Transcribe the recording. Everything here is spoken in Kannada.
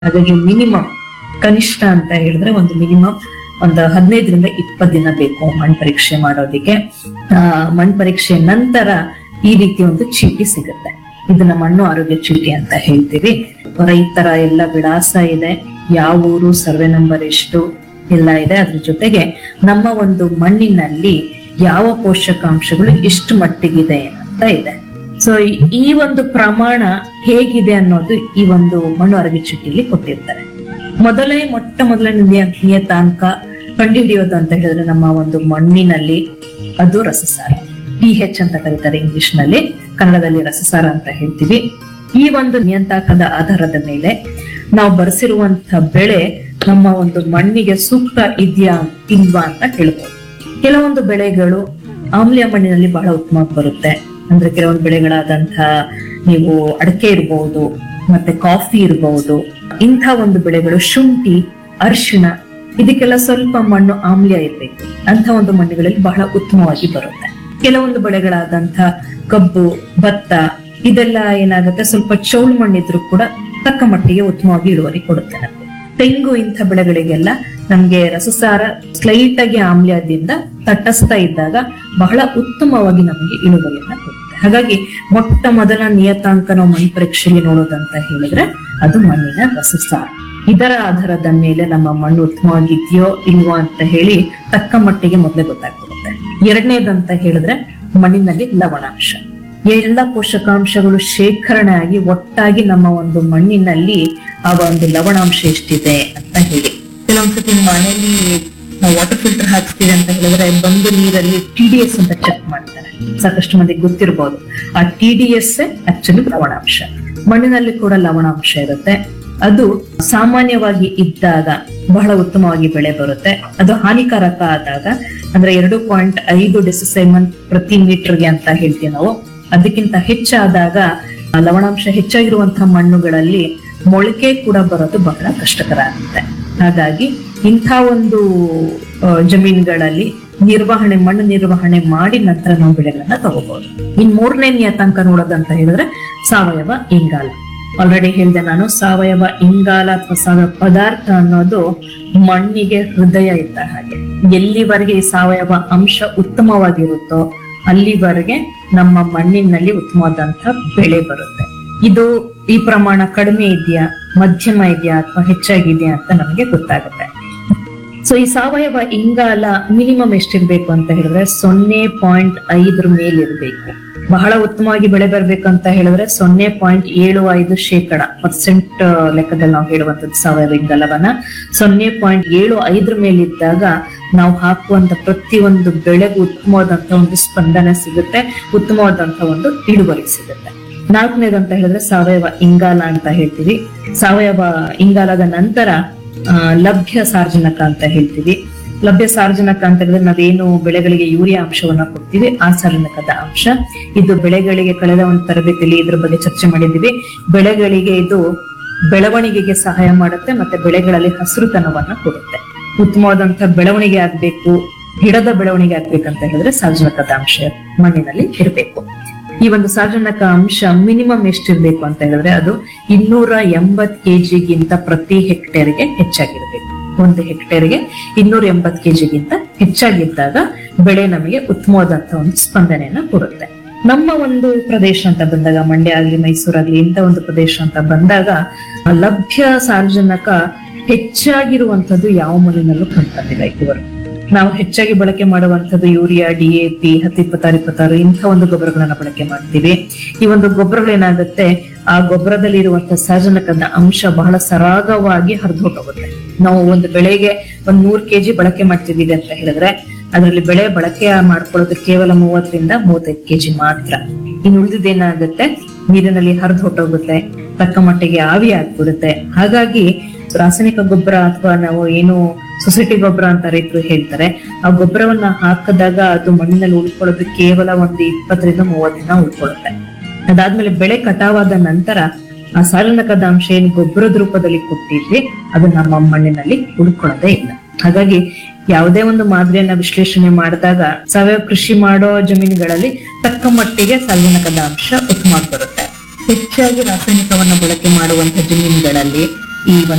ಹಾಗಾಗಿ ಮಿನಿಮಮ್ ಕನಿಷ್ಠ ಅಂತ ಹೇಳಿದ್ರೆ ಒಂದು ಮಿನಿಮಮ್ ಒಂದು ಹದಿನೈದರಿಂದ ಇಪ್ಪತ್ತು ದಿನ ಬೇಕು ಮಣ್ಣು ಪರೀಕ್ಷೆ ಮಾಡೋದಿಕ್ಕೆ ಆ ಮಣ್ಣು ಪರೀಕ್ಷೆ ನಂತರ ಈ ರೀತಿ ಒಂದು ಚೀಟಿ ಸಿಗುತ್ತೆ ಇದನ್ನ ಮಣ್ಣು ಆರೋಗ್ಯ ಚೀಟಿ ಅಂತ ಹೇಳ್ತೀವಿ ರೈತರ ಎಲ್ಲ ವಿಳಾಸ ಇದೆ ಯಾವ ಊರು ಸರ್ವೆ ನಂಬರ್ ಎಷ್ಟು ಎಲ್ಲ ಇದೆ ಅದ್ರ ಜೊತೆಗೆ ನಮ್ಮ ಒಂದು ಮಣ್ಣಿನಲ್ಲಿ ಯಾವ ಪೋಷಕಾಂಶಗಳು ಎಷ್ಟು ಮಟ್ಟಿಗಿದೆ ಅಂತ ಇದೆ ಸೊ ಈ ಒಂದು ಪ್ರಮಾಣ ಹೇಗಿದೆ ಅನ್ನೋದು ಈ ಒಂದು ಮಣ್ಣು ಆರೋಗ್ಯ ಚೀಟಿಯಲ್ಲಿ ಕೊಟ್ಟಿರ್ತಾರೆ ಮೊದಲೇ ಮೊಟ್ಟ ಮೊದಲನೇ ನಿಯ- ನಿಯತಾಂಕ ಕಂಡುಹಿಡಿಯೋದು ಅಂತ ಹೇಳಿದ್ರೆ ನಮ್ಮ ಒಂದು ಮಣ್ಣಿನಲ್ಲಿ ಅದು ರಸಸಾರ ಪಿ ಹೆಚ್ ಅಂತ ಕರೀತಾರೆ ಇಂಗ್ಲಿಷ್ ನಲ್ಲಿ ಕನ್ನಡದಲ್ಲಿ ರಸಸಾರ ಅಂತ ಹೇಳ್ತೀವಿ ಈ ಒಂದು ನಿಯಂತಾಂಕದ ಆಧಾರದ ಮೇಲೆ ನಾವು ಬರೆಸಿರುವಂತ ಬೆಳೆ ನಮ್ಮ ಒಂದು ಮಣ್ಣಿಗೆ ಸೂಕ್ತ ಇದೆಯಾ ಇಲ್ವಾ ಅಂತ ಹೇಳ್ಬೋದು ಕೆಲವೊಂದು ಬೆಳೆಗಳು ಆಮ್ಲೀಯ ಮಣ್ಣಿನಲ್ಲಿ ಬಹಳ ಉತ್ತಮವಾಗಿ ಬರುತ್ತೆ ಅಂದ್ರೆ ಕೆಲವೊಂದು ಬೆಳೆಗಳಾದಂತಹ ನೀವು ಅಡಕೆ ಇರಬಹುದು ಮತ್ತೆ ಕಾಫಿ ಇರಬಹುದು ಇಂಥ ಒಂದು ಬೆಳೆಗಳು ಶುಂಠಿ ಅರಿಶಿಣ ಇದಕ್ಕೆಲ್ಲ ಸ್ವಲ್ಪ ಮಣ್ಣು ಆಮ್ಲೀಯ ಇರಬೇಕು ಅಂತ ಒಂದು ಮಣ್ಣುಗಳಲ್ಲಿ ಬಹಳ ಉತ್ತಮವಾಗಿ ಬರುತ್ತೆ ಕೆಲವೊಂದು ಬೆಳೆಗಳಾದಂಥ ಕಬ್ಬು ಭತ್ತ ಇದೆಲ್ಲ ಏನಾಗುತ್ತೆ ಸ್ವಲ್ಪ ಚೌಳು ಮಣ್ಣಿದ್ರು ಕೂಡ ತಕ್ಕ ಮಟ್ಟಿಗೆ ಉತ್ತಮವಾಗಿ ಇಳುವರಿ ಕೊಡುತ್ತೆ ನಮ್ಗೆ ತೆಂಗು ಇಂಥ ಬೆಳೆಗಳಿಗೆಲ್ಲ ನಮ್ಗೆ ರಸಸಾರ ಸ್ಲೈಟ್ ಆಗಿ ಆಮ್ಲದಿಂದ ತಟಸ್ಥ ಇದ್ದಾಗ ಬಹಳ ಉತ್ತಮವಾಗಿ ನಮಗೆ ಇಳುವರಿಯನ್ನ ಕೊಡುತ್ತೆ ಹಾಗಾಗಿ ಮೊಟ್ಟ ಮೊದಲ ನಿಯತಾಂಕ ನಾವು ಮಣ್ಣು ಪರೀಕ್ಷೆಯಲ್ಲಿ ನೋಡೋದಂತ ಹೇಳಿದ್ರೆ ಅದು ಮಣ್ಣಿನ ರಸಸಾರ ಇದರ ಆಧಾರದ ಮೇಲೆ ನಮ್ಮ ಮಣ್ಣು ಉತ್ತಮವಾಗಿದೆಯೋ ಇಲ್ವೋ ಅಂತ ಹೇಳಿ ತಕ್ಕ ಮಟ್ಟಿಗೆ ಮೊದಲೇ ಗೊತ್ತಾಗ್ಬಿಡುತ್ತೆ ಎರಡನೇದಂತ ಹೇಳಿದ್ರೆ ಮಣ್ಣಿನಲ್ಲಿ ಲವಣಾಂಶ ಈ ಎಲ್ಲ ಪೋಷಕಾಂಶಗಳು ಶೇಖರಣೆ ಆಗಿ ಒಟ್ಟಾಗಿ ನಮ್ಮ ಒಂದು ಮಣ್ಣಿನಲ್ಲಿ ಆ ಒಂದು ಲವಣಾಂಶ ಎಷ್ಟಿದೆ ಅಂತ ಹೇಳಿ ಕೆಲವೊಂದ್ಸತಿ ಮನೆಯಲ್ಲಿ ನಾವು ವಾಟರ್ ಫಿಲ್ಟರ್ ಹಾಕ್ತೀವಿ ಅಂತ ಹೇಳಿದ್ರೆ ಬಂದು ನೀರಲ್ಲಿ ಟಿ ಡಿ ಎಸ್ ಅಂತ ಚೆಕ್ ಮಾಡ್ತಾರೆ ಸಾಕಷ್ಟು ಮಂದಿಗೆ ಗೊತ್ತಿರಬಹುದು ಆ ಟಿ ಡಿ ಎಸ್ ಆಕ್ಚುಲಿ ಲವಣಾಂಶ ಮಣ್ಣಿನಲ್ಲಿ ಕೂಡ ಲವಣಾಂಶ ಇರುತ್ತೆ ಅದು ಸಾಮಾನ್ಯವಾಗಿ ಇದ್ದಾಗ ಬಹಳ ಉತ್ತಮವಾಗಿ ಬೆಳೆ ಬರುತ್ತೆ ಅದು ಹಾನಿಕಾರಕ ಆದಾಗ ಅಂದ್ರೆ ಎರಡು ಪಾಯಿಂಟ್ ಐದು ಡೆಸಿಸೈಮನ್ ಪ್ರತಿ ಮೀಟರ್ಗೆ ಅಂತ ಹೇಳ್ತೀವಿ ನಾವು ಅದಕ್ಕಿಂತ ಹೆಚ್ಚಾದಾಗ ಆ ಲವಣಾಂಶ ಹೆಚ್ಚಾಗಿರುವಂತಹ ಮಣ್ಣುಗಳಲ್ಲಿ ಮೊಳಕೆ ಕೂಡ ಬರೋದು ಬಹಳ ಕಷ್ಟಕರ ಆಗುತ್ತೆ ಹಾಗಾಗಿ ಇಂಥ ಒಂದು ಆ, ಜಮೀನುಗಳಲ್ಲಿ ನಿರ್ವಹಣೆ ಮಣ್ಣು ನಿರ್ವಹಣೆ ಮಾಡಿ ನಂತರ ನಾವು ಬೆಳೆಗಳನ್ನ ತಗೋಬಹುದು ಇನ್ ಮೂರನೇ ನಿಯತಾಂಕ ನೋಡೋದಂತ ಹೇಳಿದ್ರೆ ಸಾವಯವ ಇಂಗಾಲ ಆಲ್ರೆಡಿ ಹೇಳಿದೆ ನಾನು ಸಾವಯವ ಇಂಗಾಲ ಅಥವಾ ಸಾವಯವ ಪದಾರ್ಥ ಅನ್ನೋದು ಮಣ್ಣಿಗೆ ಹೃದಯ ಇದ್ದ ಹಾಗೆ ಎಲ್ಲಿವರೆಗೆ ಈ ಸಾವಯವ ಅಂಶ ಉತ್ತಮವಾಗಿರುತ್ತೋ ಅಲ್ಲಿವರೆಗೆ ನಮ್ಮ ಮಣ್ಣಿನಲ್ಲಿ ಉತ್ತಮವಾದಂತಹ ಬೆಳೆ ಬರುತ್ತೆ ಇದು ಈ ಪ್ರಮಾಣ ಕಡಿಮೆ ಇದೆಯಾ ಮಧ್ಯಮ ಇದೆಯಾ ಅಥವಾ ಹೆಚ್ಚಾಗಿದೆಯಾ ಅಂತ ನಮಗೆ ಗೊತ್ತಾಗುತ್ತೆ ಸೊ ಈ ಸಾವಯವ ಇಂಗಾಲ ಮಿನಿಮಮ್ ಎಷ್ಟಿರ್ಬೇಕು ಅಂತ ಹೇಳಿದ್ರೆ ಸೊನ್ನೆ ಪಾಯಿಂಟ್ ಐದರ ಮೇಲಿರ್ಬೇಕು ಬಹಳ ಉತ್ತಮವಾಗಿ ಬೆಳೆ ಬರ್ಬೇಕಂತ ಹೇಳಿದ್ರೆ ಸೊನ್ನೆ ಪಾಯಿಂಟ್ ಏಳು ಐದು ಶೇಕಡ ಪರ್ಸೆಂಟ್ ಲೆಕ್ಕದಲ್ಲಿ ನಾವು ಹೇಳುವಂತದ್ದು ಸಾವಯವ ಇಂಗಾಲವನ್ನ ಸೊನ್ನೆ ಪಾಯಿಂಟ್ ಏಳು ಐದರ ಮೇಲಿದ್ದಾಗ ನಾವು ಹಾಕುವಂತ ಪ್ರತಿಯೊಂದು ಬೆಳೆಗೂ ಉತ್ತಮವಾದಂತ ಒಂದು ಸ್ಪಂದನೆ ಸಿಗುತ್ತೆ ಉತ್ತಮವಾದಂತ ಒಂದು ಇಳುವರಿ ಸಿಗುತ್ತೆ ನಾಲ್ಕನೇದಂತ ಹೇಳಿದ್ರೆ ಸಾವಯವ ಇಂಗಾಲ ಅಂತ ಹೇಳ್ತೀವಿ ಸಾವಯವ ಇಂಗಾಲದ ನಂತರ ಆ, ಲಭ್ಯ ಸಾರ್ವಜನಕ ಅಂತ ಹೇಳ್ತೀವಿ ಲಭ್ಯ ಸಾರ್ವಜನಕ ಅಂತ ಹೇಳಿದ್ರೆ ನಾವೇನು ಬೆಳೆಗಳಿಗೆ ಯೂರಿಯಾ ಅಂಶವನ್ನ ಕೊಡ್ತೀವಿ ಆ ಸಾರ್ವಜನಕದ ಅಂಶ ಇದು ಬೆಳೆಗಳಿಗೆ ಕಳೆದ ಒಂದು ತರಬೇತಿಯಲ್ಲಿ ಇದ್ರ ಬಗ್ಗೆ ಚರ್ಚೆ ಮಾಡಿದ್ದೀವಿ ಬೆಳೆಗಳಿಗೆ ಇದು ಬೆಳವಣಿಗೆಗೆ ಸಹಾಯ ಮಾಡುತ್ತೆ ಮತ್ತೆ ಬೆಳೆಗಳಲ್ಲಿ ಹಸಿರುತನವನ್ನ ಕೊಡುತ್ತೆ ಉತ್ತಮವಾದಂತಹ ಬೆಳವಣಿಗೆ ಆಗ್ಬೇಕು ಗಿಡದ ಬೆಳವಣಿಗೆ ಆಗ್ಬೇಕಂತ ಹೇಳಿದ್ರೆ ಸಾರ್ವಜನಿಕದ ಅಂಶ ಮಣ್ಣಿನಲ್ಲಿ ಇರಬೇಕು ಈ ಒಂದು ಸಾರ್ವಜನಿಕ ಅಂಶ ಮಿನಿಮಮ್ ಎಷ್ಟಿರ್ಬೇಕು ಅಂತ ಹೇಳಿದ್ರೆ ಅದು ಇನ್ನೂರ ಎಂಬತ್ ಕೆಜಿಗಿಂತ ಪ್ರತಿ ಹೆಕ್ಟೇರ್ಗೆ ಹೆಚ್ಚಾಗಿರ್ಬೇಕು ಒಂದು ಹೆಕ್ಟೇರ್ಗೆ ಇನ್ನೂರ ಎಂಬತ್ ಕೆಜಿಗಿಂತ ಹೆಚ್ಚಾಗಿದ್ದಾಗ ಬೆಳೆ ನಮಗೆ ಉತ್ತಮವಾದಂತಹ ಒಂದು ಸ್ಪಂದನೆಯನ್ನ ಕೊಡುತ್ತೆ ನಮ್ಮ ಒಂದು ಪ್ರದೇಶ ಅಂತ ಬಂದಾಗ ಮಂಡ್ಯ ಆಗ್ಲಿ ಮೈಸೂರಾಗ್ಲಿ ಇಂಥ ಒಂದು ಪ್ರದೇಶ ಅಂತ ಬಂದಾಗ ಆ ಲಭ್ಯ ಸಾರ್ವಜನಿಕ ಹೆಚ್ಚಾಗಿರುವಂತದ್ದು ಯಾವ ಮಣ್ಣಿನಲ್ಲೂ ಕಾಣ್ತದಿಲ್ಲ ಇದುವರೆಗೂ ನಾವು ಹೆಚ್ಚಾಗಿ ಬಳಕೆ ಮಾಡುವಂತದ್ದು ಯೂರಿಯಾ ಡಿಎಪಿ ಹತ್ತು ಇಪ್ಪತ್ತಾರು ಇಪ್ಪತ್ತಾರು ಇಂಥ ಒಂದು ಗೊಬ್ಬರಗಳನ್ನ ಬಳಕೆ ಮಾಡ್ತೀವಿ ಈ ಒಂದು ಗೊಬ್ಬರಗಳೇನಾಗುತ್ತೆ ಆ ಗೊಬ್ಬರದಲ್ಲಿ ಇರುವಂತಹ ಸಾರ್ವಜನಿಕದ ಅಂಶ ಬಹಳ ಸರಾಗವಾಗಿ ಹರಿದು ಹೋಗುತ್ತೆ ನಾವು ಒಂದು ಬೆಳೆಗೆ ಒಂದ್ ನೂರ್ ಕೆಜಿ ಬಳಕೆ ಮಾಡ್ತಿದೀವಿ ಅಂತ ಹೇಳಿದ್ರೆ ಅದರಲ್ಲಿ ಬೆಳೆ ಬಳಕೆ ಮಾಡ್ಕೊಳ್ಳೋದು ಕೇವಲ ಮೂವತ್ತರಿಂದ ಮೂವತ್ತೈದು ಕೆಜಿ ಮಾತ್ರ ಇನ್ನು ಉಳಿದಿದ್ದೇನಾಗುತ್ತೆ ನೀರಿನಲ್ಲಿ ಹರಿದು ಹೊಟ್ಟೋಗುತ್ತೆ ತಕ್ಕ ಮಟ್ಟಿಗೆ ಆವಿ ಆಗ್ಬಿಡುತ್ತೆ ಹಾಗಾಗಿ ರಾಸಾಯನಿಕ ಗೊಬ್ಬರ ಅಥವಾ ನಾವು ಏನು ಸೊಸೈಟಿ ಗೊಬ್ಬರ ಅಂತ ರೈತರು ಹೇಳ್ತಾರೆ ಆ ಗೊಬ್ಬರವನ್ನ ಹಾಕಿದಾಗ ಅದು ಮಣ್ಣಿನಲ್ಲಿ ಉಳ್ಕೊಳ್ಳೋದು ಕೇವಲ ಒಂದು ಇಪ್ಪತ್ತರಿಂದ ಮೂವತ್ತು ದಿನ ಉಳ್ಕೊಳ್ಳುತ್ತೆ ಅದಾದ್ಮೇಲೆ ಬೆಳೆ ಕಟಾವಾದ ನಂತರ ಆ ಸಾರಜನಕದ ಅಂಶ ಏನು ಗೊಬ್ಬರದ ರೂಪದಲ್ಲಿ ಕೊಟ್ಟಿದ್ವಿ ಅದು ನಮ್ಮ ಮಣ್ಣಿನಲ್ಲಿ ಉಳ್ಕೊಳ್ಳೋದೇ ಇಲ್ಲ ಹಾಗಾಗಿ ಯಾವುದೇ ಒಂದು ಮಾದರಿಯನ್ನ ವಿಶ್ಲೇಷಣೆ ಮಾಡಿದಾಗ ಸಾವಯವ ಕೃಷಿ ಮಾಡೋ ಜಮೀನುಗಳಲ್ಲಿ ತಕ್ಕ ಮಟ್ಟಿಗೆ ಸಾರಜನಕದ ಅಂಶ ಉತ್ತಮವಾಗಿ ಬರುತ್ತೆ ಹೆಚ್ಚಾಗಿ ರಾಸಾಯನಿಕವನ್ನ ಬಳಕೆ ಮಾಡುವಂತ ಜಮೀನುಗಳಲ್ಲಿ ಈ ಒಂದು